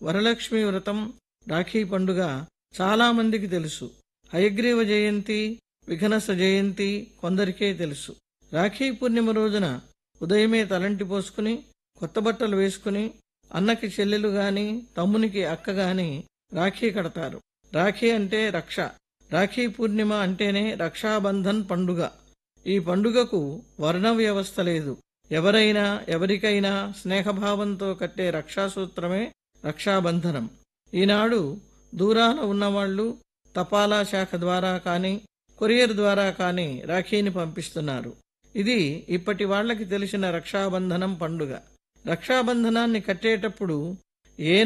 వరలక్ష్మి వ్రతం రాఖీ పండుగ చాలా మందికి తెలుసు హయగ్రీవ జయంతి విఘనస జయంతి కొందరికే తెలుసు రాఖీ పూర్ణిమ రోజున ఉదయమే తలంటి పోసుకుని కొత్త బట్టలు వేసుకుని అన్నకి చెల్లెలు గాని తమ్మునికి అక్క గాని రాఖీ కడతారు రాఖీ అంటే రక్ష రాఖీ పూర్ణిమ అంటేనే రక్షాబంధన్ పండుగ ఈ పండుగకు వర్ణ వ్యవస్థ లేదు ఎవరైనా ఎవరికైనా స్నేహభావంతో కట్టే రక్షాసూత్రమే రక్షాబంధనం ఈనాడు దూరాన ఉన్నవాళ్లు తపాలా శాఖ ద్వారా కానీ కొరియర్ ద్వారా కానీ రాఖీని పంపిస్తున్నారు ఇది ఇప్పటి వాళ్ళకి తెలిసిన రక్షాబంధనం పండుగ రక్షాబంధనాన్ని కట్టేటప్పుడు ఏ